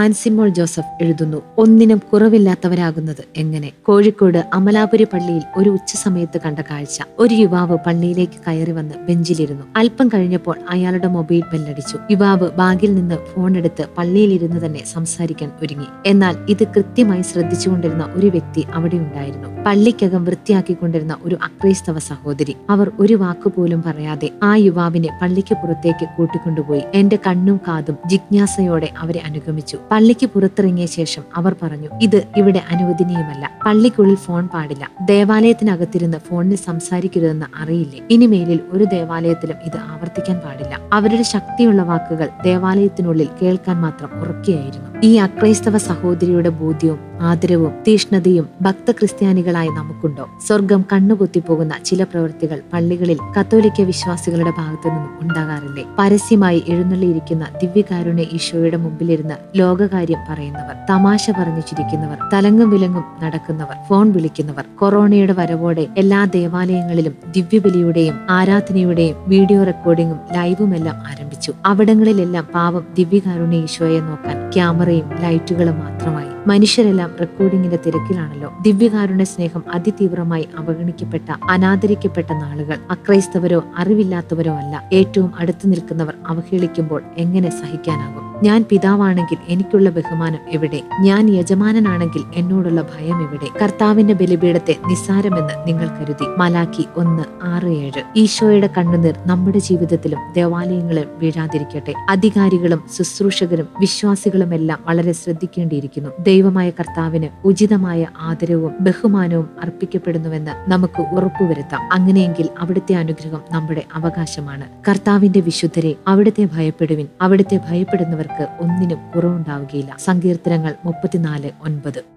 നാൻസിമോൾ Joseph എഴുതുന്നു ഒന്നിനും കുറവില്ലാത്തവരാകുന്നത് എങ്ങനെ കോഴിക്കോട് അമലാപുരി പള്ളിയിൽ ഒരു ഉച്ചസമയത്ത് കണ്ട കാഴ്ച ഒരു യുവാവ് പള്ളിയിലേക്ക് കയറി വന്ന് ബെഞ്ചിലിരുന്നു അല്പം കഴിഞ്ഞപ്പോൾ അയാളുടെ മൊബൈൽ ബെല്ലടിച്ചു യുവാവ് ബാഗിൽ നിന്ന് ഫോൺ എടുത്ത് പള്ളിയിലിരുന്ന് തന്നെ സംസാരിക്കാൻ ഒരുങ്ങി എന്നാൽ ഇത് കൃത്യമായി ശ്രദ്ധിച്ചുകൊണ്ടിരുന്ന ഒരു വ്യക്തി അവിടെ ഉണ്ടായിരുന്നു പള്ളിക്കകം വൃത്തിയാക്കിക്കൊണ്ടിരുന്ന ഒരു അക്രൈസ്തവ സഹോദരി അവർ ഒരു വാക്കുപോലും പറയാതെ ആ യുവാവിനെ പള്ളിക്ക് പുറത്തേക്ക് കൂട്ടിക്കൊണ്ടുപോയി എന്റെ കണ്ണും കാതും ജിജ്ഞാസയോടെ അവരെ അനുഗമിച്ചു പള്ളിക്ക് പുറത്തിറങ്ങിയ ശേഷം അവർ പറഞ്ഞു ഇത് ഇവിടെ അനുവദനീയമല്ല പള്ളിക്കുള്ളിൽ ഫോൺ പാടില്ല ദേവാലയത്തിനകത്തിരുന്ന് ഫോണിൽ സംസാരിക്കരുതെന്ന് അറിയില്ലേ ഇനിമേലിൽ ഒരു ദേവാലയത്തിലും ഇത് ആവർത്തിക്കാൻ പാടില്ല അവരുടെ ശക്തിയുള്ള വാക്കുകൾ ദേവാലയത്തിനുള്ളിൽ കേൾക്കാൻ മാത്രം ഉറക്കുകയായിരുന്നു ഈ അക്രൈസ്തവ സഹോദരിയുടെ ബോധ്യവും ആദരവും തീഷ്ണതയും ഭക്ത ക്രിസ്ത്യാനികളായ നമുക്കുണ്ടോ സ്വർഗം കണ്ണുപൊത്തിപ്പോകുന്ന ചില പ്രവൃത്തികൾ പള്ളികളിൽ കത്തോലിക്ക വിശ്വാസികളുടെ ഭാഗത്തു നിന്നും ഉണ്ടാകാറില്ലേ പരസ്യമായി എഴുന്നള്ളിയിരിക്കുന്ന ദിവ്യകാരുണ്യ ഈശോയുടെ മുമ്പിലിരുന്ന് ലോകകാര്യം പറയുന്നവർ തമാശ പറഞ്ഞു ചിരിക്കുന്നവർ തലങ്ങും വിലങ്ങും നടക്കുന്നവർ ഫോൺ വിളിക്കുന്നവർ കൊറോണയുടെ വരവോടെ എല്ലാ ദേവാലയങ്ങളിലും ദിവ്യബലിയുടെയും ആരാധനയുടെയും വീഡിയോ റെക്കോർഡിംഗും ലൈവും എല്ലാം ആരംഭിച്ചു അവിടങ്ങളിലെല്ലാം പാവം ദിവ്യകാരുണ്യ ഈശോയെ നോക്കാൻ ക്യാമറയും ലൈറ്റുകളും മാത്രമായി മനുഷ്യരെല്ലാം റെക്കോർഡിംഗിന്റെ തിരക്കിലാണല്ലോ ദിവ്യകാരുണ്യ സ്നേഹം അതിതീവ്രമായി അവഗണിക്കപ്പെട്ട അനാദരിക്കപ്പെട്ട നാളുകൾ അക്രൈസ്തവരോ അറിവില്ലാത്തവരോ അല്ല ഏറ്റവും അടുത്തു നിൽക്കുന്നവർ അവഹേളിക്കുമ്പോൾ എങ്ങനെ സഹിക്കാനാകും ഞാൻ പിതാവാണെങ്കിൽ എനിക്കുള്ള ബഹുമാനം എവിടെ ഞാൻ യജമാനനാണെങ്കിൽ എന്നോടുള്ള ഭയം എവിടെ കർത്താവിന്റെ ബലിപീഠത്തെ നിസ്സാരമെന്ന് നിങ്ങൾ കരുതി മലാക്കി ഒന്ന് ആറ് ഏഴ് ഈശോയുടെ കണ്ണുനീർ നമ്മുടെ ജീവിതത്തിലും ദേവാലയങ്ങളിലും വീഴാതിരിക്കട്ടെ അധികാരികളും ശുശ്രൂഷകരും വിശ്വാസികളുമെല്ലാം വളരെ ശ്രദ്ധിക്കേണ്ടിയിരിക്കുന്നു ദൈവമായ കർത്താവിന് ഉചിതമായ ആദരവും ബഹുമാനവും അർപ്പിക്കപ്പെടുന്നുവെന്ന് നമുക്ക് ഉറപ്പുവരുത്താം അങ്ങനെയെങ്കിൽ അവിടുത്തെ അനുഗ്രഹം നമ്മുടെ അവകാശമാണ് കർത്താവിന്റെ വിശുദ്ധരെ അവിടുത്തെ ഭയപ്പെടുവിൻ അവിടുത്തെ ഭയപ്പെടുന്നവർക്ക് ഒന്നിനും കുറവുണ്ടാവുകയില്ല സങ്കീർത്തനങ്ങൾ മുപ്പത്തിനാല് ഒൻപത്